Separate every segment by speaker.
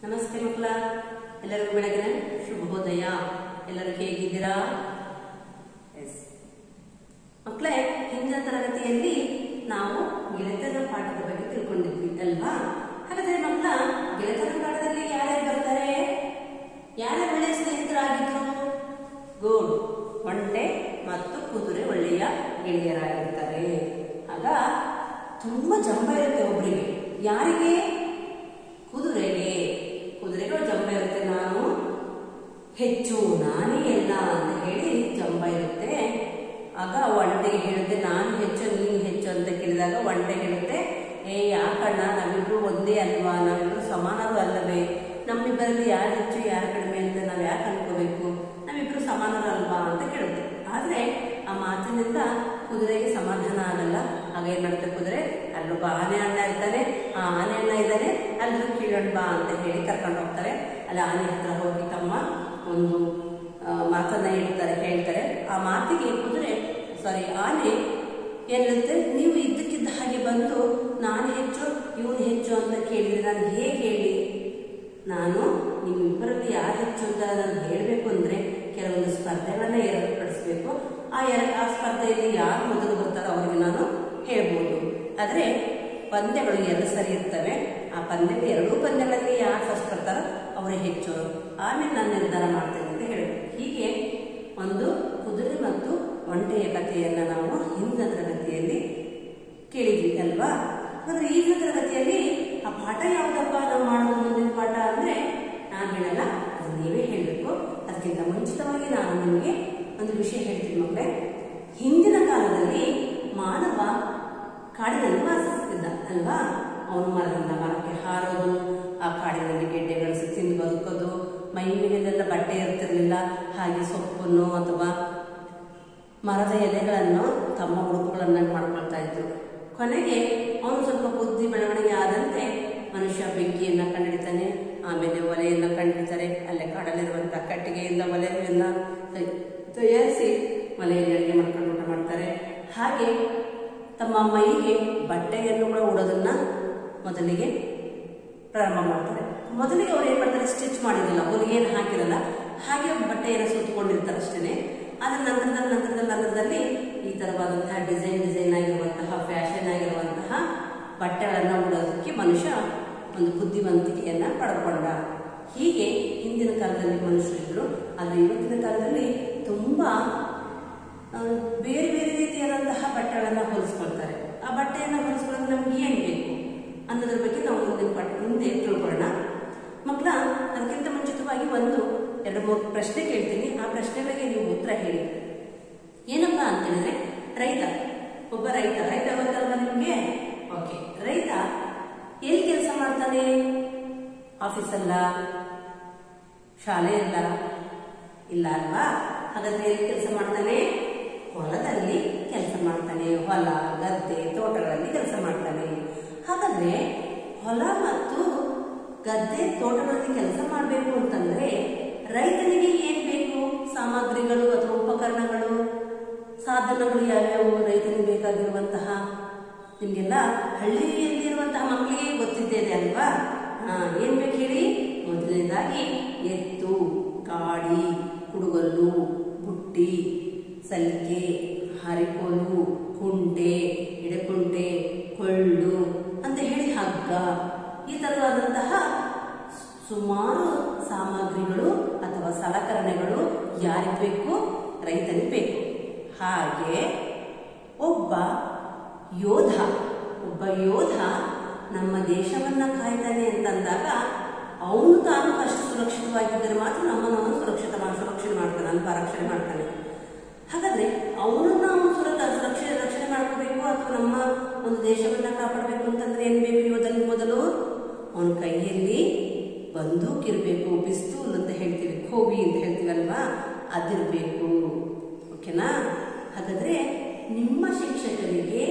Speaker 1: ನಮಸ್ತೆ ಮಕ್ಕಳ ಎಲ್ಲರಿಗೂ ಬೆಳಗಿನ ಶುಭೋದಯ ಎಲ್ಲರೂ ಹೇಗಿದ್ದೀರಾ ಎಸ್ ಮಕ್ಕಳೇ ಹಿಂದಿನ ತರಗತಿಯಲ್ಲಿ ನಾವು ಗೆಳೆತನ ಪಾಠದ ಬಗ್ಗೆ ತಿಳ್ಕೊಂಡಿದ್ವಿ ಅಲ್ವಾ ಹಾಗಾದ್ರೆ ಮಕ್ಕಳ ಗೆಳೆತನ ಪಾಠದಲ್ಲಿ ಯಾರ್ಯಾರು ಬರ್ತಾರೆ ಯಾರ್ಯಾರು ಒಳ್ಳೆಯ ಸ್ನೇಹಿತರಾಗಿದ್ರು ಗುಡ್ ಒಂಟೆ ಮತ್ತು ಕುದುರೆ ಒಳ್ಳೆಯ ಗೆಳೆಯರಾಗಿರ್ತಾರೆ ಆಗ ತುಂಬಾ ಜಂಬ ಇರುತ್ತೆ ಒಬ್ಬರಿಗೆ ಯಾರಿಗೆ ಕುದುರೆಗೆ ಕುದುರೆಗೆ ಜಂಬ ಇರುತ್ತೆ ನಾನು ಹೆಚ್ಚು ನಾನೇ ಎಲ್ಲ ಅಂತ ಹೇಳಿ ಜಂಬ ಇರುತ್ತೆ ಆಗ ಒಂಟೆಗೆ ಹೇಳುತ್ತೆ ನಾನು ಹೆಚ್ಚು ನೀನು ಹೆಚ್ಚು ಅಂತ ಕೇಳಿದಾಗ ಒಂಟೆ ಹೇಳುತ್ತೆ ಏ ಯಾಕಣ್ಣ ನಾವಿಬ್ರು ಒಂದೇ ಅಲ್ವಾ ನಾವಿಬ್ರು ಸಮಾನರು ಅಲ್ಲವೇ ನಮ್ಮಿಬ್ಬರಲ್ಲಿ ಯಾರು ಹೆಚ್ಚು ಯಾರು ಕಡಿಮೆ ಅಂತ ನಾವು ಯಾಕೆ ಅನ್ಕೋಬೇಕು ನಾವಿಬ್ರು ಸಮಾನರು ಅಲ್ವಾ ಅಂತ ಕೇಳುತ್ತೆ ಆದ್ರೆ ಆ ಮಾತಿನಿಂದ ಕುದುರೆಗೆ ಸಮಾಧಾನ ಆಗಲ್ಲ ಆಗ ಏನ್ ಮಾಡುತ್ತೆ ಕುದುರೆ ಅಲ್ಲೊಬ್ಬ ಆನೆ ಅಣ್ಣ ಇರ್ತಾನೆ ಆ ಆನೆ ಅಣ್ಣ ಇದ್ದಾನೆ ಅಲ್ಲೂ ಕೀಳೋಣ ಬಾ ಅಂತ ಹೇಳಿ ಕರ್ಕೊಂಡು ಹೋಗ್ತಾರೆ ಅಲ್ಲಿ ಆನೆ ಹತ್ರ ಹೋಗಿ ತಮ್ಮ ಒಂದು ಆ, ಮಾತನ್ನ ಹೇಳ್ತಾರೆ ಹೇಳ್ತಾರೆ ಆ ಮಾತಿಗೆ ಕುದುರೆ ಸಾರಿ ಆನೆ ಏನಿರುತ್ತೆ ನೀವು ಇದ್ದಕ್ಕಿದ್ದ ಹಾಗೆ ಬಂದು ನಾನು ಹೆಚ್ಚು ಇವನು ಹೆಚ್ಚು ಅಂತ ಕೇಳಿದ್ರೆ ನಾನು ಹೇಗೆ ಹೇಳಿ ನಾನು ನಿಮ್ಮಿಬ್ಬರಲ್ಲಿ ಯಾರು ಹೆಚ್ಚು ಅಂತ ನಾನು ಹೇಳಬೇಕು ಅಂದ್ರೆ ಕೆಲವೊಂದು ಸ್ಪರ್ಧೆಗಳನ್ನ ಏರ್ಪಡಿಸಬೇಕು ಆ ಎರ ಆ ಸ್ಪರ್ಧೆಯಲ್ಲಿ ಯಾರು ಮೊದಲು ಬರ್ತಾರೋ ಅವರಿಗೆ ನಾನು ಹೇಳ್ಬೋದು ಆದ್ರೆ ಪಂದ್ಯಗಳು ಎರಡು ಸರಿ ಇರ್ತವೆ ಆ ಪಂದ್ಯಗಳು ಎರಡೂ ಪಂದ್ಯಗಳಲ್ಲಿ ಯಾರು ಫಸ್ಟ್ ಬರ್ತಾರೋ ಅವರೇ ಹೆಚ್ಚು ಆಮೇಲೆ ನಾನು ನಿರ್ಧಾರ ಮಾಡ್ತೇನೆ ಅಂತ ಹೇಳಬೇಕು ಹೀಗೆ ಒಂದು ಕುದುರೆ ಮತ್ತು ಒಂಟೆಯ ಕಥೆಯನ್ನ ನಾವು ಹಿಂದಿನ ತರಗತಿಯಲ್ಲಿ ಕೇಳಿದ್ವಿ ಅಲ್ವಾ ಹಾಗಾದ್ರೆ ಈಗಿನ ತರಗತಿಯಲ್ಲಿ ಆ ಪಾಠ ಯಾವ್ದಪ್ಪ ನಾವು ಮಾಡೋದು ಮುಂದಿನ ಪಾಠ ಅಂದ್ರೆ ನಾನು ಹೇಳಲ್ಲ ಅದು ನೀವೇ ಹೇಳಬೇಕು ಅದಕ್ಕಿಂತ ಮುಂಚಿತವಾಗಿ ನಾನು ನಿಮಗೆ ಒಂದು ವಿಷಯ ಹೇಳ್ತೀನಿ ಮಕ್ಕಳೇ ಹಿಂದಿನ ಕಾಲದಲ್ಲಿ ಮಾನವ ಕಾಡಿನಲ್ಲಿ ವಾಸಿಸ್ತಿದ್ದ ಅಲ್ವಾ ಅವನು ಮರದಿಂದ ಮರಕ್ಕೆ ಹಾರೋದು ಆ ಕಾಡಿನಲ್ಲಿ ಗೆಡ್ಡೆಗಳು ತಿಂದು ಬದುಕೋದು ಮೈ ಮೇಲೆಲ್ಲ ಬಟ್ಟೆ ಇರ್ತಿರ್ಲಿಲ್ಲ ಹಾಗೆ ಸೊಪ್ಪನ್ನು ಅಥವಾ ಮರದ ಎಲೆಗಳನ್ನು ತಮ್ಮ ಉಡುಪುಗಳನ್ನಾಗಿ ಮಾಡ್ಕೊಳ್ತಾ ಇದ್ರು ಕೊನೆಗೆ ಅವನು ಸ್ವಲ್ಪ ಬುದ್ಧಿ ಬೆಳವಣಿಗೆ ಆದಂತೆ ಮನುಷ್ಯ ಬೆಂಕಿಯನ್ನ ಕಂಡಿಡ್ತಾನೆ ಆಮೇಲೆ ಒಲೆಯನ್ನ ಕಂಡಿಡ್ತಾರೆ ಅಲ್ಲೇ ಕಾಡಲ್ಲಿರುವಂತಹ ಕಟ್ಟಿಗೆಯಿಂದ ಒಲೆಯನ್ನ ತಯ- ತಯಾರಿಸಿ ಒಲೆಯಲ್ಲಿ ಅಡುಗೆ ಮಾಡ್ಕೊಂಡು ಊಟ ಮಾಡ್ತಾರೆ ಹಾಗೆ ತಮ್ಮ ಮೈಗೆ ಬಟ್ಟೆಯನ್ನು ಕೂಡ ಉಡೋದನ್ನ ಮೊದಲಿಗೆ ಪ್ರಾರಂಭ ಮಾಡ್ತಾರೆ ಮೊದಲಿಗೆ ಅವ್ರು ಏನ್ ಮಾಡ್ತಾರೆ ಸ್ಟಿಚ್ ಮಾಡಿರಲಿಲ್ಲ ಹೊಲಿಗೆಯನ್ನು ಹಾಕಿರಲ್ಲ ಹಾಗೆ ಬಟ್ಟೆಯನ್ನು ಸುತ್ತಕೊಂಡಿರ್ತಾರೆ ಅಷ್ಟೇನೆ ಆದ್ರೆ ನಂತರದಲ್ಲಿ ನಂತರದಲ್ಲಿ ನಂತರದಲ್ಲಿ ಈ ತರವಾದಂತಹ ಡಿಸೈನ್ ಡಿಸೈನ್ ಆಗಿರುವಂತಹ ಫ್ಯಾಷನ್ ಆಗಿರುವಂತಹ ಬಟ್ಟೆಗಳನ್ನ ಉಡೋದಕ್ಕೆ ಮನುಷ್ಯ ಒಂದು ಬುದ್ಧಿವಂತಿಕೆಯನ್ನ ಪಡ್ಕೊಂಡ ಹೀಗೆ ಹಿಂದಿನ ಕಾಲದಲ್ಲಿ ಮನುಷ್ಯರಿದ್ರು ಆದ್ರೆ ಇವತ್ತಿನ ಕಾಲದಲ್ಲಿ ತುಂಬಾ ಆ, ಬೇರೆ ಬೇರೆ ರೀತಿಯಾದಂತಹ ಬಟ್ಟೆಗಳನ್ನ ಹೊಲಿಸ್ಕೊಳ್ತಾರೆ ಆ ಬಟ್ಟೆಯನ್ನ ಹೊಲಿಸ್ಕೊಳ್ಳೋದು ನಮ್ಗೆ ಏನ್ ಬೇಕು ಅನ್ನೋದ್ರ ಬಗ್ಗೆ ನಾವು ಮುಂದಿನ ಪಟ್ ಮುಂದೆ ತಿಳ್ಕೊಳ್ಳೋಣ ಮಕ್ಕಳ ಅದಕ್ಕಿಂತ ಮುಂಚಿತವಾಗಿ ಒಂದು ಎರಡು ಮೂರು ಪ್ರಶ್ನೆ ಕೇಳ್ತೀನಿ ಆ ಪ್ರಶ್ನೆಗಳಿಗೆ ನೀವು ಉತ್ತರ ಹೇಳಿ ಏನಪ್ಪ ಅಂತ ಹೇಳಿದ್ರೆ ರೈತ ಒಬ್ಬ ರೈತ ರೈತ ಗೊತ್ತಲ್ವಾ ನಿಮ್ಗೆ ಓಕೆ ರೈತ ಎಲ್ಲಿ ಕೆಲಸ ಮಾಡ್ತಾನೆ ಆಫೀಸ್ ಅಲ್ಲ ಶಾಲೆ ಅಲ್ಲ ಇಲ್ಲ ಅಲ್ವಾ ಹಾಗಾದ್ರೆ ಎಲ್ಲಿ ಕೆಲಸ ಮಾಡ್ತಾನೆ ಹೊಲದಲ್ಲಿ ಕೆಲಸ ಮಾಡ್ತಾನೆ ಹೊಲ ಗದ್ದೆ ತೋಟಗಳಲ್ಲಿ ಕೆಲಸ ಮಾಡ್ತಾನೆ ಹಾಗಾದ್ರೆ ಹೊಲ ಮತ್ತು ಗದ್ದೆ ತೋಟಗಳಲ್ಲಿ ಕೆಲಸ ಮಾಡಬೇಕು ಅಂತಂದ್ರೆ ರೈತನಿಗೆ ಏನ್ ಬೇಕು ಸಾಮಗ್ರಿಗಳು ಅಥವಾ ಉಪಕರಣಗಳು ಸಾಧನಗಳು ಯಾವ್ಯಾವು ರೈತನಿಗೆ ಬೇಕಾಗಿರುವಂತಹ ನಿಮ್ಗೆಲ್ಲ ಹಳ್ಳಿಯಲ್ಲಿರುವಂತಹ ಮಕ್ಕಳಿಗೆ ಗೊತ್ತಿದ್ದೇನೆ ಅಲ್ವಾ ಹಾ ಏನ್ ಬೇಕು ಹೇಳಿ ಮೊದಲನೇದಾಗಿ ಎತ್ತು ಗಾಡಿ ಕುಡುಗಲ್ಲು ಬುಟ್ಟಿ ಸಲಿಕೆ ಹರಿಕೋಲು ಕುಂಟೆ ಎಡೆಕುಂಟೆ ಕೊಳ್ಳು ಅಂತ ಹೇಳಿ ಹಗ್ಗ ಈ ತರವಾದಂತಹ ಸುಮಾರು ಸಾಮಗ್ರಿಗಳು ಅಥವಾ ಸಲಕರಣೆಗಳು ಯಾರಿಗೆ ಬೇಕು ರೈತನಿಗೆ ಬೇಕು ಹಾಗೆ ಒಬ್ಬ ಯೋಧ ಒಬ್ಬ ಯೋಧ ನಮ್ಮ ದೇಶವನ್ನ ಕಾಯ್ತಾನೆ ಅಂತಂದಾಗ ಅವನು ತಾನು ಫಸ್ಟ್ ಸುರಕ್ಷಿತವಾಗಿದ್ದರೆ ಮಾತ್ರ ನಮ್ಮನ್ನು ಅವನು ಸುರಕ್ಷಿತ ಮಾಡಿ ಸುರಕ್ಷಣೆ ಮಾಡ್ತಾನೆ ಅಲ್ಪ ರಕ್ಷಣೆ ಮಾಡ್ತಾನೆ ಹಾಗಾದ್ರೆ ಅವನನ್ನ ಅವನು ಸುರಕ್ಷ ಸುರಕ್ಷಣೆ ರಕ್ಷಣೆ ಮಾಡ್ಕೋಬೇಕು ಅಥವಾ ನಮ್ಮ ಒಂದು ದೇಶವನ್ನ ಕಾಪಾಡಬೇಕು ಅಂತಂದ್ರೆ ಏನ್ ಬೇಕು ಯೋಧನಿಗೆ ಮೊದಲು ಅವನ ಕೈಯಲ್ಲಿ ಬಂದೂಕ್ ಇರಬೇಕು ಪಿಸ್ತೂಲ್ ಅಂತ ಹೇಳ್ತೀವಿ ಖೋಬಿ ಅಂತ ಹೇಳ್ತೀವಲ್ವಾ ಅದಿರಬೇಕು ಓಕೆನಾ ಹಾಗಾದ್ರೆ ನಿಮ್ಮ ಶಿಕ್ಷಕರಿಗೆ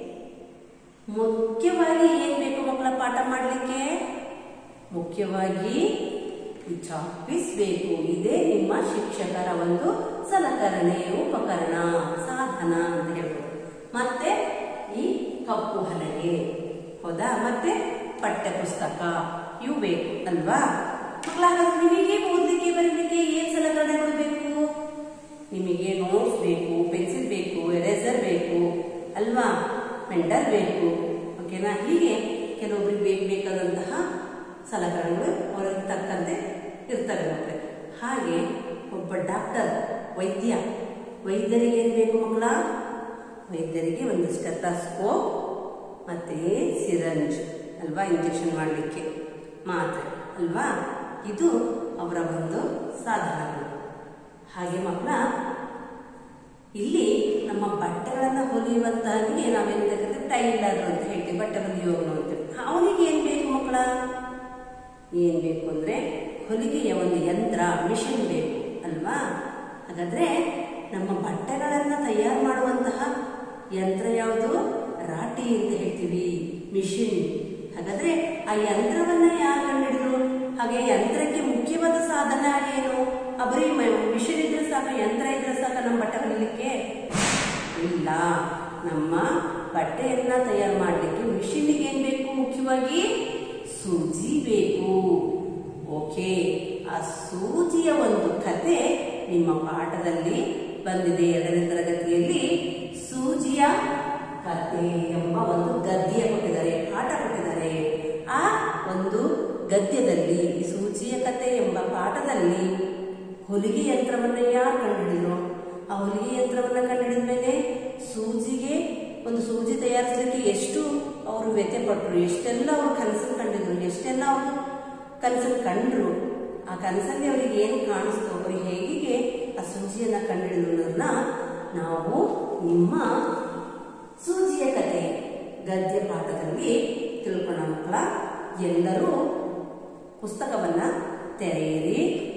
Speaker 1: ಮುಖ್ಯವಾಗಿ ಏನ್ ಬೇಕು ಮಕ್ಕಳ ಪಾಠ ಮಾಡಲಿಕ್ಕೆ ಮುಖ್ಯವಾಗಿ ಈ ಚಾಪೀಸ್ ಬೇಕು ಇದೇ ನಿಮ್ಮ ಶಿಕ್ಷಕರ ಒಂದು ಸಲಕರಣೆ ಉಪಕರಣ ಸಾಧನ ಅಂತ ಹೇಳ್ಬೋದು ಮತ್ತೆ ಈ ಕಪ್ಪು ಹಲಗೆ ಹೌದಾ ಮತ್ತೆ ಪಠ್ಯ ಪುಸ್ತಕ ಇವು ಬೇಕು ಅಲ್ವಾ ಮಕ್ಕಳ ಹಾಗಾದ್ರೆ ನಿಮಗೆ ಓದಲಿಕ್ಕೆ ಬರಲಿಕ್ಕೆ ಏನ್ ಸಲಕರಣೆಗಳು ಬೇಕು ನಿಮಗೆ ನೋಟ್ಸ್ ಬೇಕು ಪೆನ್ಸಿಲ್ ಬೇಕು ಎರೇಸರ್ ಬೇಕು ಅಲ್ವಾ ಪೆಂಡಲ್ ಬೇಕು ಓಕೆನಾ ಹೀಗೆ ಕೆಲವೊಬ್ಬರಿಗೆ ಬೇಕು ಬೇಕಾದಂತಹ ಸಲಕರಣೆಗಳು ಅವರಿಗೆ ತಕ್ಕಂತೆ ಇರ್ತವೆ ಮಕ್ಕಳೇ ಹಾಗೆ ಒಬ್ಬ ಡಾಕ್ಟರ್ ವೈದ್ಯ ವೈದ್ಯರಿಗೆ ಏನ್ ಬೇಕು ಮಕ್ಕಳ ವೈದ್ಯರಿಗೆ ಒಂದು ಸ್ಟೆಥಸ್ಕೋಪ್ ಮತ್ತೆ ಸಿರಂಜ್ ಅಲ್ವಾ ಇಂಜೆಕ್ಷನ್ ಮಾಡಲಿಕ್ಕೆ ಮಾತ್ರೆ ಅಲ್ವಾ ಇದು ಅವರ ಒಂದು ಸಾಧನಗಳು ಹಾಗೆ ಮಕ್ಕಳ ಇಲ್ಲಿ ನಮ್ಮ ಬಟ್ಟೆಗಳನ್ನ ಹೊಲಿಯುವಂತಹನಿಗೆ ನಾವೇನ್ ಬೇಕಾದ್ರೆ ಟೈಲರ್ ಅಂತ ಹೇಳ್ತೀವಿ ಬಟ್ಟೆ ಹೊಲಿಯುವವನು ಅಂತೇಳಿ ಅವನಿಗೆ ಏನ್ ಬೇಕು ಮಕ್ಕಳ ಏನ್ ಬೇಕು ಅಂದ್ರೆ ಹೊಲಿಗೆಯ ಒಂದು ಯಂತ್ರ ಮಿಷಿನ್ ಬೇಕು ಅಲ್ವಾ ಹಾಗಾದ್ರೆ ನಮ್ಮ ಬಟ್ಟೆಗಳನ್ನ ತಯಾರು ಮಾಡುವಂತಹ ಯಂತ್ರ ಯಾವುದು ರಾಟಿ ಅಂತ ಹೇಳ್ತೀವಿ ಮಿಷಿನ್ ಹಾಗಾದ್ರೆ ಆ ಯಂತ್ರವನ್ನ ಯಾರು ಕಂಡಿಡಿದ್ರು ಹಾಗೆ ಯಂತ್ರಕ್ಕೆ ಮುಖ್ಯವಾದ ಸಾಧನ ಏನು ಆ ಬರೀ ಮಿಷಿನ್ ಇದ್ರೆ ಸಾಕು ಯಂತ್ರ ಇದ್ರೆ ಸಾಕು ನಮ್ಮ ಬಟ್ಟೆ ಹೊಲಿಲಿಕ್ಕೆ ಇಲ್ಲ ನಮ್ಮ ಬಟ್ಟೆಯನ್ನ ತಯಾರು ಮಾಡಲಿಕ್ಕೆ ಮಿಷಿನ್ಗೆ ಏನ್ ಬೇಕು ಮುಖ್ಯವಾಗಿ ಸೂಜಿ ಬೇಕು ಓಕೆ ಆ ಸೂಜಿಯ ಒಂದು ಕತೆ ನಿಮ್ಮ ಪಾಠದಲ್ಲಿ ಬಂದಿದೆ ಎರಡನೇ ತರಗತಿಯಲ್ಲಿ ಸೂಜಿಯ ಕತೆ ಎಂಬ ಒಂದು ಗದ್ಯ ಕೊಟ್ಟಿದ್ದಾರೆ ಪಾಠ ಕೊಟ್ಟಿದ್ದಾರೆ ಆ ಒಂದು ಗದ್ಯದಲ್ಲಿ ಈ ಸೂಜಿಯ ಕತೆ ಎಂಬ ಪಾಠದಲ್ಲಿ ಹೊಲಿಗೆ ಯಂತ್ರವನ್ನ ಯಾರು ಕಂಡುಹಿಡಿದ್ರು ಆ ಹೊಲಿಗೆ ಯಂತ್ರವನ್ನ ಕಂಡುಹಿಡಿದ ಮೇಲೆ ಸೂಜಿಗೆ ಒಂದು ಸೂಜಿ ತಯಾರಿಸಲಿಕ್ಕೆ ಎಷ್ಟು ಅವರು ವ್ಯಥೆ ಪಟ್ಟರು ಎಷ್ಟೆಲ್ಲ ಅವರು ಕನಸನ್ನು ಕಂಡಿದ್ರು ಎಷ್ಟೆಲ್ಲ ಅವರು ಕನಸನ್ನು ಕಂಡ್ರು ಆ ಕನಸಲ್ಲಿ ಅವರಿಗೆ ಏನು ಕಾಣಿಸ್ತು ಅವರಿಗೆ ಹೇಗೆ ಆ ಸೂಜಿಯನ್ನ ಕಂಡುಹಿಡಿದ್ರು ಅನ್ನೋದನ್ನ ನಾವು ನಿಮ್ಮ ಸೂಜಿಯ ಕತೆ ಗದ್ಯ ಪಾಠದಲ್ಲಿ ತಿಳ್ಕೊಂಡ ಮಕ್ಕಳ ಎಲ್ಲರೂ ಪುಸ್ತಕವನ್ನ ತೆರೆಯಿರಿ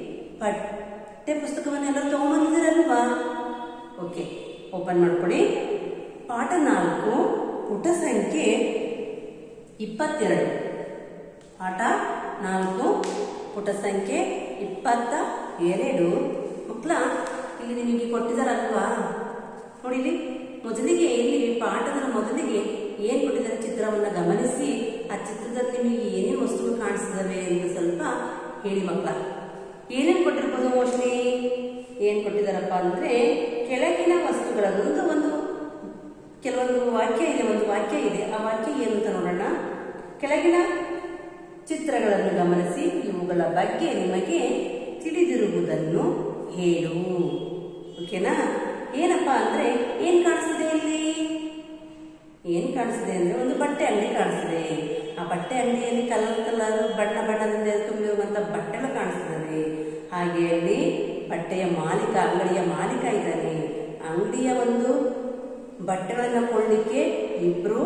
Speaker 1: ಪಠ್ಯ ಪುಸ್ತಕವನ್ನ ಎಲ್ಲರೂ ತಗೊಂಬಂದಿದ್ದೀರಲ್ವಾ ಓಕೆ ಓಪನ್ ಮಾಡ್ಕೊಡಿ ಪಾಠ ನಾಲ್ಕು ಪುಟ ಸಂಖ್ಯೆ ಇಪ್ಪತ್ತೆರಡು ಪಾಠ ನಾಲ್ಕು ಪುಟ ಸಂಖ್ಯೆ ಇಪ್ಪತ್ತ ಎರಡು ಮಕ್ಕಳ ಇಲ್ಲಿ ನಿಮಗೆ ಕೊಟ್ಟಿದಾರಲ್ವಾ ನೋಡಿಲಿ ಮೊದಲಿಗೆ ಇಲ್ಲಿ ಪಾಠದ ಮೊದಲಿಗೆ ಏನ್ ಕೊಟ್ಟಿದ್ದಾರೆ ಚಿತ್ರವನ್ನ ಗಮನಿಸಿ ಆ ಚಿತ್ರದಲ್ಲಿ ನಿಮಗೆ ಏನೇನು ವಸ್ತುಗಳು ಕಾಣಿಸ್ತವೆ ಅಂತ ಸ್ವಲ್ಪ ಹೇಳಿ ಮಕ್ಕಳ ಏನೇನ್ ಕೊಟ್ಟಿರ್ಬೋದು ಮೋಸ್ಟ್ಲಿ ಏನ್ ಕೊಟ್ಟಿದಾರಪ್ಪ ಅಂದ್ರೆ ಕೆಳಗಿನ ವಸ್ತುಗಳನ್ನು ಒಂದು ಒಂದು ಕೆಲವೊಂದು ವಾಕ್ಯ ಇದೆ ಒಂದು ವಾಕ್ಯ ಇದೆ ಆ ವಾಕ್ಯ ಏನು ಅಂತ ನೋಡೋಣ ಕೆಳಗಿನ ಚಿತ್ರಗಳನ್ನು ಗಮನಿಸಿ ಇವುಗಳ ಬಗ್ಗೆ ನಿಮಗೆ ತಿಳಿದಿರುವುದನ್ನು ಹೇಳು ಓಕೆನಾ ಏನಪ್ಪಾ ಅಂದ್ರೆ ಏನ್ ಕಾಣಿಸ್ತಿದೆ ಇಲ್ಲಿ ಏನ್ ಕಾಣಿಸ್ತಿದೆ ಅಂದ್ರೆ ಒಂದು ಬಟ್ಟೆ ಅಂಗಡಿ ಕಾಣಿಸ್ತಿದೆ ಆ ಬಟ್ಟೆ ಅಂಗಡಿಯಲ್ಲಿ ಕಲರ್ ಕಲರ್ ಬಣ್ಣ ಬಣ್ಣದಿಂದ ತುಂಬಿರುವಂತ ಬಟ್ಟೆಗಳು ಕಾಣಿಸ್ತದೆ ಹಾಗೆ ಅಲ್ಲಿ ಬಟ್ಟೆಯ ಮಾಲೀಕ ಅಂಗಡಿಯ ಮಾಲೀಕ ಇದ್ದಾನೆ ಅಂಗಡಿಯ ಒಂದು ಬಟ್ಟೆಗಳನ್ನ ಕೊಳ್ಳಿಕ್ಕೆ ಇಬ್ರು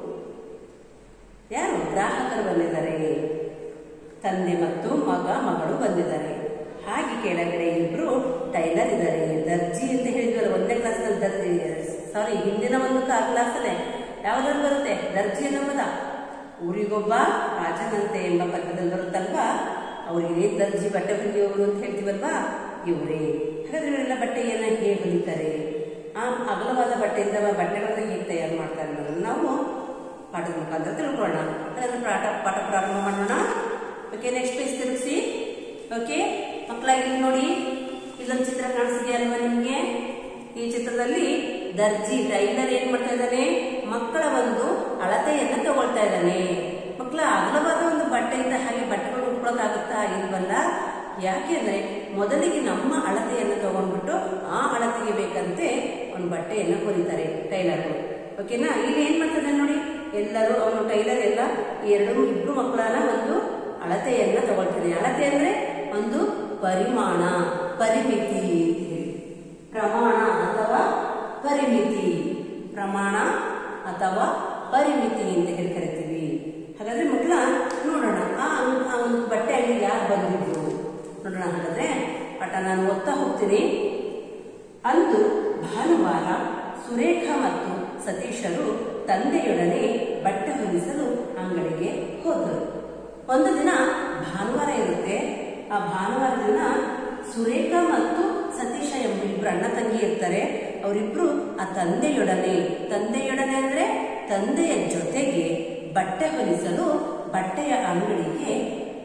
Speaker 1: ಯಾರು ಗ್ರಾಹಕರು ಬಂದಿದ್ದಾರೆ ತಂದೆ ಮತ್ತು ಮಗ ಮಗಳು ಬಂದಿದ್ದಾರೆ ಹಾಗೆ ಕೆಳಗಡೆ ಇಬ್ರು ಟೈಲರ್ ಇದ್ದಾರೆ ದರ್ಜಿ ಅಂತ ಹೇಳಿದ್ವಲ್ಲ ಒಂದೇ ಕ್ಲಾಸ್ನಲ್ಲಿ ದರ್ಜಿ ಸಾರಿ ಹಿಂದಿನ ಒಂದು ಕ್ಲಾಸ್ ಅಲ್ಲೇ ಯಾವ್ದ್ರಲ್ಲಿ ಬರುತ್ತೆ ದರ್ಜಿ ಅನ್ನೋ ಪದ ಊರಿಗೊಬ್ಬ ರಾಜನಂತೆ ಎಂಬ ಪದದಲ್ಲಿ ಬರುತ್ತಲ್ವಾ ಅವ್ರಿಗೆ ಏನ್ ದರ್ಜಿ ಬಟ್ಟೆ ಹೊಲಿಯೋರು ಅಂತ ಹೇಳ್ತೀವಲ್ವಾ ಇವರೇ ಹಾಗಾದ್ರೆ ಇವರೆಲ್ಲ ಬಟ್ಟೆಯನ್ನ ಹೇಗೆ ಹೊಲಿತಾರೆ ಆ ಅಗಲವಾದ ಬಟ್ಟೆಯಿಂದ ಬಟ್ಟೆಗಳನ್ನ ಹೇಗೆ ತಯಾರು ಮಾಡ್ತಾರೆ ಅನ್ನೋದನ್ನ ನಾವು ಪಾಠದ ಮುಖಾಂತರ ತಿಳ್ಕೊಳ್ಳೋಣ ಹಾಗಾದ್ರೆ ಪಾಠ ಪಾಠ ಪ್ರಾರಂಭ ಮಾಡೋಣ ಓಕೆ ನೆಕ್ಸ್ಟ್ ಪೇಜ್ ತಿರುಗಿಸಿ ಓಕೆ ಮಕ್ಕಳಾಗಿ ಇಲ್ಲಿ ನೋಡಿ ಇಲ್ಲೊಂದು ಚಿತ್ರ ಕಾಣಿಸಿದೆ ಅಲ್ವಾ ನಿಮ್ಗೆ ಈ ಚಿತ್ರದಲ್ಲಿ ದರ್ಜಿ ಟೈಲರ್ ಏನ್ ಮಾಡ್ತಾ ಇದ್ದಾನೆ ಮಕ್ಕಳ ಒಂದು ಅಳತೆಯನ್ನ ತಗೊಳ್ತಾ ಇದ್ದಾನೆ ಮಕ್ಕಳ ಅಗಲವಾದ ಒಂದು ಬಟ್ಟೆಯಿಂದ ಹಾಗೆ ಬಟ್ಟೆಗಳು ಉಟ್ಕೊಳಕ್ಕಾಗುತ್ತಾ ಇಲ್ವಲ್ಲ ಯಾಕೆಂದ್ರೆ ಮೊದಲಿಗೆ ನಮ್ಮ ಅಳತೆಯನ್ನು ತಗೊಂಡ್ಬಿಟ್ಟು ಆ ಅಳತೆಗೆ ಬೇಕಂತೆ ಒಂದು ಬಟ್ಟೆಯನ್ನ ಹೊಲಿತಾರೆ ಟೈಲರ್ಗಳು ಓಕೆನಾ ಇಲ್ಲಿ ಏನ್ ಮಾಡ್ತಾರೆ ನೋಡಿ ಎಲ್ಲರೂ ಅವನು ಟೈಲರ್ ಎಲ್ಲ ಈ ಎರಡು ಇಬ್ರು ಮಕ್ಕಳನ್ನ ಒಂದು ಅಳತೆಯನ್ನ ತಗೊಳ್ತಾನೆ ಅಳತೆ ಅಂದ್ರೆ ಒಂದು ಪರಿಮಾಣ ಪರಿಮಿತಿ ಅಂತ ಹೇಳಿ ಪ್ರಮಾಣ ಅಥವಾ ಪರಿಮಿತಿ ಪ್ರಮಾಣ ಅಥವಾ ಪರಿಮಿತಿ ಅಂತ ಹೇಳಿ ಕರಿತೀವಿ ಹಾಗಾದ್ರೆ ಮಕ್ಕಳ ನೋಡೋಣ ಆ ಅಂಗ್- ಆ ಒಂದು ಬಟ್ಟೆ ಅಂಗಡಿ ಯಾರು ಬಂದಿದ್ರು ನೋಡೋಣ ಹಾಗಾದ್ರೆ ಪಾಠ ನಾನು ಓದ್ತಾ ಹೋಗ್ತೀನಿ ಅಂದು ಭಾನುವಾರ ಸುರೇಖ ಮತ್ತು ಸತೀಶರು ತಂದೆಯೊಡನೆ ಬಟ್ಟೆ ಹೊಲಿಸಲು ಅಂಗಡಿಗೆ ಹೋದರು ಒಂದು ದಿನ ಭಾನುವಾರ ಇರುತ್ತೆ ಆ ಭಾನುವಾರ ದಿನ ಸುರೇಖ ಮತ್ತು ಸತೀಶ ಎಂಬ ಇಬ್ರು ಅಣ್ಣ ತಂಗಿ ಇರ್ತಾರೆ ಅವರಿಬ್ರು ಆ ತಂದೆಯೊಡನೆ ತಂದೆಯೊಡನೆ ಅಂದ್ರೆ ತಂದೆಯ ಜೊತೆಗೆ ಬಟ್ಟೆ ಹೊಲಿಸಲು ಬಟ್ಟೆಯ ಅಂಗಡಿಗೆ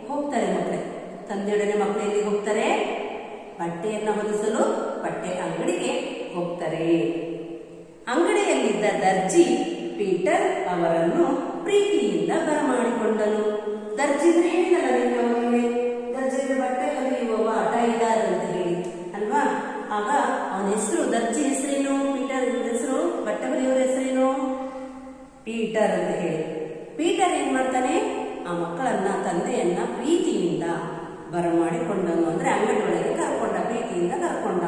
Speaker 1: ಹೋಗ್ತಾರೆ ಮಕ್ಕಳೇ ತಂದೆಯೊಡನೆ ಮಕ್ಕಳು ಎಲ್ಲಿ ಹೋಗ್ತಾರೆ ಬಟ್ಟೆಯನ್ನ ಹೊಲಿಸಲು ಬಟ್ಟೆ ಅಂಗಡಿಗೆ ಹೋಗ್ತಾರೆ ಅಂಗಡಿಯಲ್ಲಿದ್ದ ದರ್ಜಿ ಪೀಟರ್ ಅವರನ್ನು ಪ್ರೀತಿಯಿಂದ ಬರಮಾಡಿಕೊಂಡನು ದರ್ಜಿ ಅಂದ್ರೆ ಹೇಳಿದಲ್ಲ ನಿನ್ನೆ ಒಮ್ಮೆ ದರ್ಜಿ ಅಂದ್ರೆ ಬಟ್ಟೆ ಹೊಲಿಯುವವ ಟೈಲರ್ ಅಂತ ಹೇಳಿ ಅಲ್ವಾ ಆಗ ಅವನ ಹೆಸರು ದರ್ಜಿ ಹೆಸರೇನು ಪೀಟರ್ ಹೆಸರು ಬಟ್ಟೆ ಹೊಲಿಯುವ ಹೆಸರೇನು ಪೀಟರ್ ಅಂತ ಹೇಳಿ ಪೀಟರ್ ಏನ್ ಮಾಡ್ತಾನೆ ಆ ಮಕ್ಕಳನ್ನ ತಂದೆಯನ್ನ ಪ್ರೀತಿಯಿಂದ ಬರಮಾಡಿಕೊಂಡನು ಅಂದ್ರೆ ಅಂಗಡಿ ಒಳಗೆ ಕರ್ಕೊಂಡ ಪ್ರೀತಿಯಿಂದ ಕರ್ಕೊಂಡ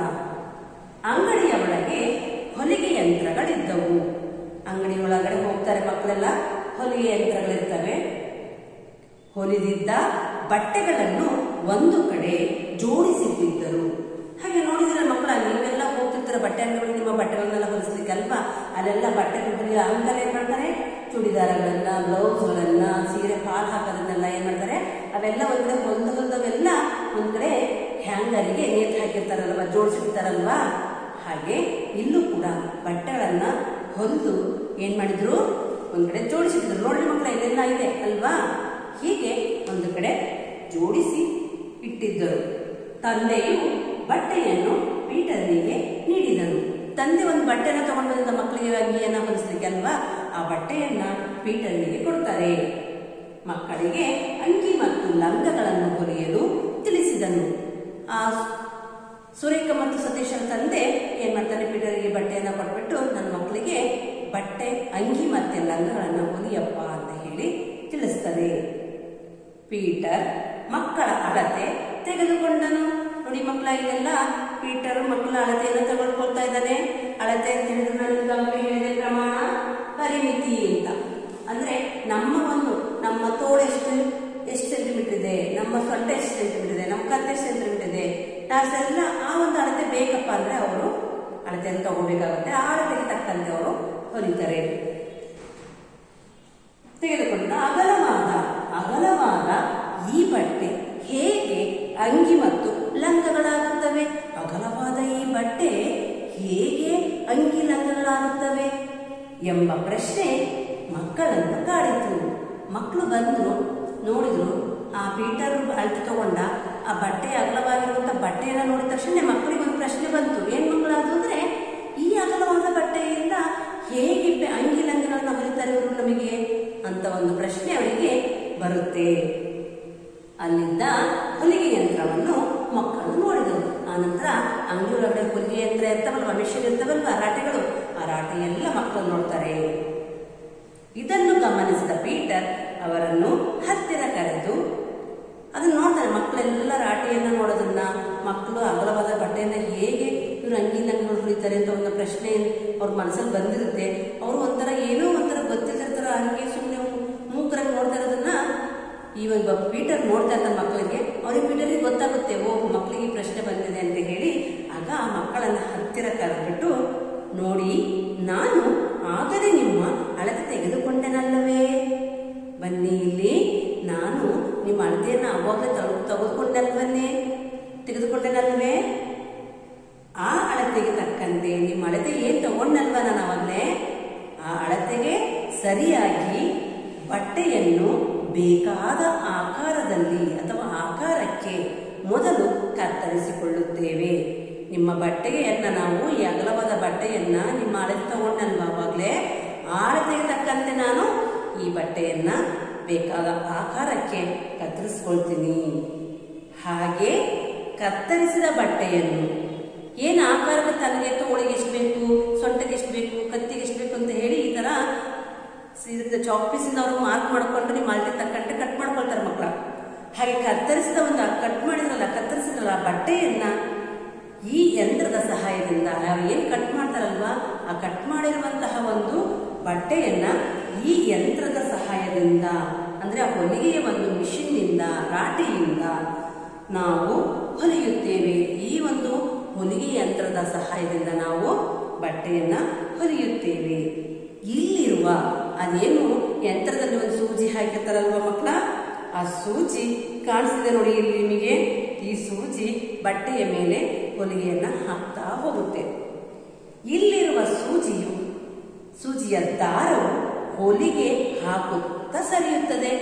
Speaker 1: ಅಂಗಡಿಯ ಒಳಗೆ ಹೊಲಿಗೆ ಯಂತ್ರಗಳಿದ್ದವು ಅಂಗಡಿ ಒಳಗಡೆ ಹೋಗ್ತಾರೆ ಮಕ್ಕಳೆಲ್ಲ ಹೊಲಿಗೆ ಯಂತ್ರಗಳಿರ್ತವೆ ಹೊಲಿದಿದ್ದ ಬಟ್ಟೆಗಳನ್ನು ಒಂದು ಕಡೆ ಜೋಡಿಸಿಟ್ಟಿದ್ದರು ಹಾಗೆ ನೋಡಿದ್ರೆ ಮಕ್ಕಳ ನೀವೆಲ್ಲ ಹೋಗ್ತಿರ್ತಾರೆ ಬಟ್ಟೆ ಅಂಗಡಿ ನಿಮ್ಮ ಬಟ್ಟೆಗಳನ್ನೆಲ್ಲ ಹೊಲಿಸ್ಲಿಕ್ಕೆ ಅಲ್ವಾ ಅಲ್ಲೆಲ್ಲ ಬಟ್ಟೆ ಹೊಲಿಯೋ ಅಂಕಲ್ ಏನ್ ಮಾಡ್ತಾರೆ ಚೂಡಿದಾರಗಳನ್ನ ಬ್ಲೌಸ್ಗಳನ್ನ ಸೀರೆ ಪಾಲ್ ಹಾಕೋದನ್ನೆಲ್ಲ ಏನ್ ಮಾಡ್ತಾರೆ ಅವೆಲ್ಲ ಒಂದ್ ಕಡೆ ಹೊಲ್ದ ಹೊಲ್ದವೆಲ್ಲ ಒಂದ್ ಕಡೆ ಹ್ಯಾಂಗರಿಗೆ ನೇತು ಹಾಕಿರ್ತಾರಲ್ವಾ ಜೋಡಿಸಿರ್ತಾರಲ್ವಾ ಹಾಗೆ ಇಲ್ಲೂ ಕೂಡ ಬಟ್ಟೆಗಳನ್ನ ಹೊಲಿದು ಏನ್ ಮಾಡಿದ್ರು ಒಂದ್ ಕಡೆ ಜೋಡಿಸಿದ್ರು ನೋಡಿ ಮಕ್ಕಳ ಇದೆಲ್ಲ ಇದೆ ಅಲ್ವಾ ಹೀಗೆ ಒಂದು ಕಡೆ ಜೋಡಿಸಿ ಇಟ್ಟಿದ್ದರು ತಂದೆಯು ಬಟ್ಟೆಯನ್ನು ಪೀಟರ್ನಿಗೆ ನೀಡಿದನು ತಂದೆ ಒಂದು ಬಟ್ಟೆನ ತಗೊಂಡು ಬಂದ ಮಕ್ಕಳಿಗೆ ಅಂಗಿಯನ್ನ ಹೊಲಿಸ್ಲಿಕ್ಕೆ ಅಲ್ವಾ ಆ ಬಟ್ಟೆಯನ್ನ ಪೀಟರ್ನಿಗೆ ಕೊಡ್ತಾರೆ ಮಕ್ಕಳಿಗೆ ಅಂಗಿ ಮತ್ತು ಲಂಗಗಳನ್ನು ಹೊಲಿಯಲು ತಿಳಿಸಿದನು ಆ ಸುರೇಖ ಮತ್ತು ಸತೀಶನ ತಂದೆ ಏನ್ ಮಾಡ್ತಾನೆ ಪೀಟರ್ಗೆ ಬಟ್ಟೆಯನ್ನ ಕೊಟ್ಬಿಟ್ಟು ನನ್ನ ಮಕ್ಕಳಿಗೆ ಬಟ್ಟೆ ಅಂಗಿ ಮತ್ತೆ ಲಂಗಗಳನ್ನ ಹೊಲಿಯಪ್ಪ ಅಂತ ಹೇಳಿ ತಿಳಿಸ್ತಾರೆ ಪೀಟರ್ ಮಕ್ಕಳ ಅಳತೆ ತೆಗೆದುಕೊಂಡನು ನೋಡಿ ಮಕ್ಕಳ ಇಲ್ಲೆಲ್ಲ ಪೀಟರ್ ಮಕ್ಕಳ ಅಳತೆಯನ್ನು ತೆಗೆದುಕೊಳ್ತಾ ಇದ್ದಾನೆ ಅಳತೆ ಅಂತ ಹೇಳಿದ್ರೆ ನಾನು ಈಗಾಗಲೇ ಹೇಳಿದೆ ಪ್ರಮಾಣ ಪರಿಮಿತಿ ಅಂತ ಅಂದ್ರೆ ನಮ್ಮ ಒಂದು ನಮ್ಮ ತೋಳು ಎಷ್ಟು ಎಷ್ಟು ಸೆಂಟಿಮೀಟರ್ ಇದೆ ನಮ್ಮ ಸೊಂಟ ಎಷ್ಟು ಸೆಂಟಿಮೀಟರ್ ಇದೆ ನಮ್ಮ ಕತ್ತೆ ಎಷ್ಟು ಸೆಂಟಿಮೀಟರ್ ಇದೆ ಟಾಸ್ ಎಲ್ಲ ಆ ಒಂದು ಅಳತೆ ಬೇಕಪ್ಪ ಅಂದ್ರೆ ಅವರು ಅಳತೆಯನ್ನು ತಗೋಬೇಕಾಗುತ್ತೆ ಆ ಅಳತೆಗೆ ತಕ್ಕಂತೆ ಅವರು ಹೊಲಿತಾರೆ ತೆಗೆದುಕೊಂಡ ಅಗಲವಾದ ಅಗಲವಾದ ಈ ಬಟ್ಟೆ ಹೇಗೆ ಅಂಗಿ ಮತ್ತು ಲಂಗಗಳಾಗುತ್ತವೆ ಅಗಲವಾದ ಈ ಬಟ್ಟೆ ಹೇಗೆ ಅಂಗಿ ಲಂಗಗಳಾಗುತ್ತವೆ ಎಂಬ ಪ್ರಶ್ನೆ ಮಕ್ಕಳನ್ನು ಕಾಡಿತು ಮಕ್ಕಳು ಬಂದ್ರು ನೋಡಿದ್ರು ಆ ಪೀಟರ್ ಅಳತೆ ತಗೊಂಡ ಆ ಬಟ್ಟೆ ಅಗಲವಾಗಿರುವಂತ ಬಟ್ಟೆಯನ್ನ ನೋಡಿದ ತಕ್ಷಣ ಮಕ್ಕಳಿಗೆ ಒಂದು ಪ್ರಶ್ನೆ ಬಂತು ಏನ್ ಮಕ್ಕಳು ಅದು ಅಂದ್ರೆ ಈ ಅಗಲವಾದ ಬಟ್ಟೆಯಿಂದ ಹೇಗೆ ಬೆ- ಅಂಗಿ ಲಂಗಗಳನ್ನ ಹೊಲಿತಾರೆ ಇವರು ನಮಗೆ ಅಂತ ಒಂದು ಪ್ರಶ್ನೆ ಅವರಿಗೆ ಬರುತ್ತೆ ಅಲ್ಲಿದ್ದ ಹೊಲಿಗೆ ಯಂತ್ರವನ್ನು ಮಕ್ಕಳು ನೋಡಿದರು ಆನಂತರ ಅಂಗಡಿ ಒಳಗಡೆ ಹೊಲಿಗೆ ಯಂತ್ರ ಇರ್ತಾವಲ್ವ ಮಿಷಿನ್ ಇರ್ತಾವಲ್ವ ರಾಟೆಗಳು ಆ ರಾಟೆ ಎಲ್ಲ ಮಕ್ಕಳು ನೋಡ್ತಾರೆ ಇದನ್ನು ಗಮನಿಸಿದ ಪೀಟರ್ ಅವರನ್ನು ಹತ್ತಿರ ಕರೆದು ಅದನ್ನ ನೋಡ್ತಾರೆ ಮಕ್ಕಳೆಲ್ಲ ರಾಟೆಯನ್ನ ನೋಡೋದನ್ನ ಮಕ್ಕಳು ಅಗಲವಾದ ಬಟ್ಟೆಯನ್ನ ಹೇಗೆ ಇವ್ರು ಅಂಗಿ ಲಂಗಗಳು ಹೊಲಿತಾರೆ ಅಂತ ಒಂದು ಪ್ರಶ್ನೆ ಅವ್ರ ಮನಸ್ಸಲ್ಲಿ ಬಂದಿರುತ್ತೆ ಅವರು ಒಂಥರ ಏನೋ ಒಂಥರ ಗೊತ್ತಿಲ್ಲದ ಹಂಗೆ ಸುಮ್ಮನೆ ಮೂಕರಾಗಿ ನೋಡ್ತಾ ಇರೋದನ್ನ ಇವಾಗ ಪೀಟರ್ ನೋಡ್ತಾ ಇರ್ತಾರೆ ಮಕ್ಕಳಿಗೆ ಅವ್ರಿಗೆ ಪೀಟರ್ಗೆ ಗೊತ್ತಾಗುತ್ತೆ ಓ ಮಕ್ಕಳಿಗೆ ಈ ಪ್ರಶ್ನೆ ಬಂದಿದೆ ಅಂತ ಹೇಳಿ ಆಗ ಆ ಮಕ್ಕಳನ್ನ ಹತ್ತಿರ ಕರೆದ್ಬಿಟ್ಟು ನೋಡಿ ನಾನು ಆಗಲೇ ನಿಮ್ಮ ಅಳತೆ ತೆಗೆದುಕೊಂಡೆನಲ್ಲವೇ ಬನ್ನಿ ಇಲ್ಲಿ ನಾನು ನಿಮ್ಮ ಅಳತೆಯನ್ನ ಅವಾಗಲೇ ತಗೊ ತೆಗೆದುಕೊಂಡಲ್ವನ್ನೇ ತೆಗೆದುಕೊಂಡೆನಲ್ವೇ ಆ ಅಳತೆಗೆ ತಕ್ಕಂತೆ ನಿಮ್ಮ ಅಳತೆ ಏನ್ ತಗೊಂಡಲ್ವ ನಾನು ಅವಾಗಲೇ ಆ ಅಳತೆಗೆ ಸರಿಯಾಗಿ ಬಟ್ಟೆಯನ್ನು ಬೇಕಾದ ಆಕಾರದಲ್ಲಿ ಅಥವಾ ಆಕಾರಕ್ಕೆ ಮೊದಲು ಕತ್ತರಿಸಿಕೊಳ್ಳುತ್ತೇವೆ ನಿಮ್ಮ ಬಟ್ಟೆಯನ್ನ ನಾವು ಈ ಅಗಲವಾದ ಬಟ್ಟೆಯನ್ನ ನಿಮ್ಮ ಅಳತೆ ತಗೊಂಡಲ್ವ ಅವಾಗಲೇ ಆ ಅಳತೆಗೆ ತಕ್ಕಂತೆ ನಾನು ಈ ಬಟ್ಟೆಯನ್ನ ಬೇಕಾದ ಆಕಾರಕ್ಕೆ ಕತ್ತರಿಸ್ಕೊಳ್ತೀನಿ ಹಾಗೆ ಕತ್ತರಿಸಿದ ಬಟ್ಟೆಯನ್ನು ಏನು ಆಕಾರಕ್ಕೆ ತನಗೆ ತೋಳಿಗೆ ಎಷ್ಟು ಬೇಕು ಸೊಂಟಕ್ಕೆ ಎಷ್ಟು ಬೇಕು ಕತ್ತಿಗೆ ಎಷ್ಟು ಬೇಕು ಅಂತ ಹೇಳಿ ಈ ತರ ಇದರಿಂದ ಚಾಪೀಸಿಂದ ಅವರು ಮಾರ್ಕ್ ಮಾಡ್ಕೊಂಡು ನಿಮ್ಮ ಅಳತೆ ತಕ್ಕಂತೆ ಕಟ್ ಮಾಡ್ಕೊಳ್ತಾರೆ ಮಕ್ಕಳ ಹಾಗೆ ಕತ್ತರಿಸಿದ ಒಂದು ಕಟ್ ಮಾಡಿದ್ರಲ್ಲ ಕತ್ತರಿಸಿದ್ರಲ್ಲ ಆ ಬಟ್ಟೆಯನ್ನ ಈ ಯಂತ್ರದ ಸಹಾಯದಿಂದ ನಾವು ಏನ್ ಕಟ್ ಮಾಡ್ತಾರಲ್ವಾ ಆ ಕಟ್ ಮಾಡಿರುವಂತಹ ಒಂದು ಬಟ್ಟೆಯನ್ನ ಈ ಯಂತ್ರದ ಸಹಾಯದಿಂದ ಅಂದ್ರೆ ಆ ಹೊಲಿಗೆಯ ಒಂದು ಮಿಷಿನ್ನಿಂದ ರಾಟೆಯಿಂದ ನಾವು ಹೊಲಿಯುತ್ತೇವೆ ಈ ಒಂದು ಹೊಲಿಗೆ ಯಂತ್ರದ ಸಹಾಯದಿಂದ ನಾವು ಬಟ್ಟೆಯನ್ನ ಹೊಲಿಯುತ್ತೇವೆ ಇಲ್ಲಿರುವ ಅದೇನು ಯಂತ್ರದಲ್ಲಿ ಒಂದು ಸೂಜಿ ಹಾಕಿರ್ತಾರಲ್ವ ಮಕ್ಕಳ ಆ ಸೂಜಿ ಕಾಣಿಸ್ತಿದೆ ನೋಡಿ ಇಲ್ಲಿ ನಿಮಗೆ ಈ ಸೂಜಿ ಬಟ್ಟೆಯ ಮೇಲೆ ಹೊಲಿಗೆಯನ್ನ ಹಾಕ್ತಾ ಹೋಗುತ್ತೆ ಇಲ್ಲಿರುವ ಸೂಜಿಯು ಸೂಜಿಯ ದಾರವು ಹೊಲಿಗೆ ಹಾಕುತ್ತಾ ಸರಿಯುತ್ತದೆ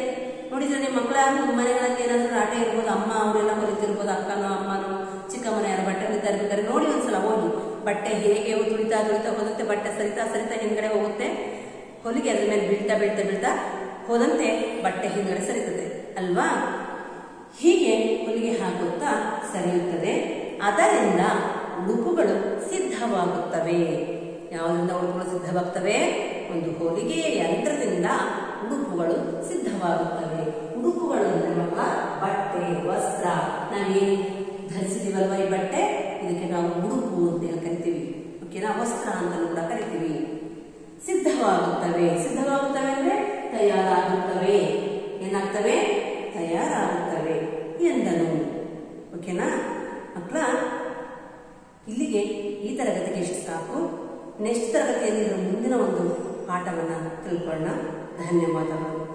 Speaker 1: ನೋಡಿದ್ರೆ ನಿಮ್ಮ ಮಕ್ಕಳ ಮನೆಗಳಲ್ಲಿ ಏನಾದರೂ ಆಟ ಇರ್ಬೋದು ಅಮ್ಮ ಅವರೆಲ್ಲ ಹೊಲಿತಿರ್ಬೋದು ಅಕ್ಕನೋ ಅಮ್ಮನೋ ಚಿಕ್ಕಮ್ಮನ ಯಾರು ಬಟ್ಟೆ ಹೊಲಿತಾ ಇರ್ಬೇಕಾದ್ರೆ ನೋಡಿ ಒಂದ್ಸಲ ಹೋಗಿ ಬಟ್ಟೆ ಹೇಗೆ ತುಳಿತಾ ತುಳಿತಾ ಹೋಗುತ್ತೆ ಬಟ್ಟೆ ಸರಿತಾ ಸರಿತಾ ಹಿಂದ್ಗಡೆ ಹೋಗುತ್ತೆ ಹೊಲಿಗೆ ಅದ್ರ ಮೇಲೆ ಬೀಳ್ತಾ ಬೀಳ್ತಾ ಬೀಳ್ತಾ ಹೋದಂತೆ ಬಟ್ಟೆ ಹಿಂದ್ಗಡೆ ಸರಿತದೆ ಅಲ್ವಾ ಹೀಗೆ ಹೊಲಿಗೆ ಹಾಕುತ್ತಾ ಸರಿಯುತ್ತದೆ ಅದರಿಂದ ಉಡುಪುಗಳು ಸಿದ್ಧವಾಗುತ್ತವೆ ಯಾವುದರಿಂದ ಉಡುಪುಗಳು ಸಿದ್ಧವಾಗ್ತವೆ ಒಂದು ಹೊಲಿಗೆಯ ಯಂತ್ರದಿಂದ ಉಡುಪುಗಳು ಸಿದ್ಧವಾಗುತ್ತವೆ ಉಡುಪುಗಳು ಅಂದ್ರೆ ಮಕ್ಕಳ ಬಟ್ಟೆ ವಸ್ತ್ರ ನಾವೇನು ಧರಿಸಿದೀವಲ್ವ ಈ ಬಟ್ಟೆ ಇದಕ್ಕೆ ನಾವು ಉಡುಪು ಅಂತ ಹೇಳಿ ಕರಿತೀವಿ ಓಕೆನಾ ವಸ್ತ್ರ ಅಂತಲೂ ಕೂಡ ಕರಿತೀವಿ ಸಿದ್ಧವಾಗುತ್ತವೆ ಸಿದ್ಧವಾಗುತ್ತವೆ ಅಂದ್ರೆ ತಯಾರಾಗುತ್ತವೆ ಏನಾಗ್ತವೆ ತಯಾರಾಗುತ್ತವೆ ಎಂದನು ಓಕೆನಾ ಮಕ್ಕಳ ಇಲ್ಲಿಗೆ ಈ ತರಗತಿಗೆ ಇಷ್ಟು ಸಾಕು ನೆಕ್ಸ್ಟ್ ತರಗತಿಯಲ್ಲಿ ಇರೋ ಮುಂದಿನ ಒಂದು ಪಾಠವನ್ನ ತಿಳ್ಕೊಳ್ಳೋಣ ಧನ್ಯವಾದಗಳು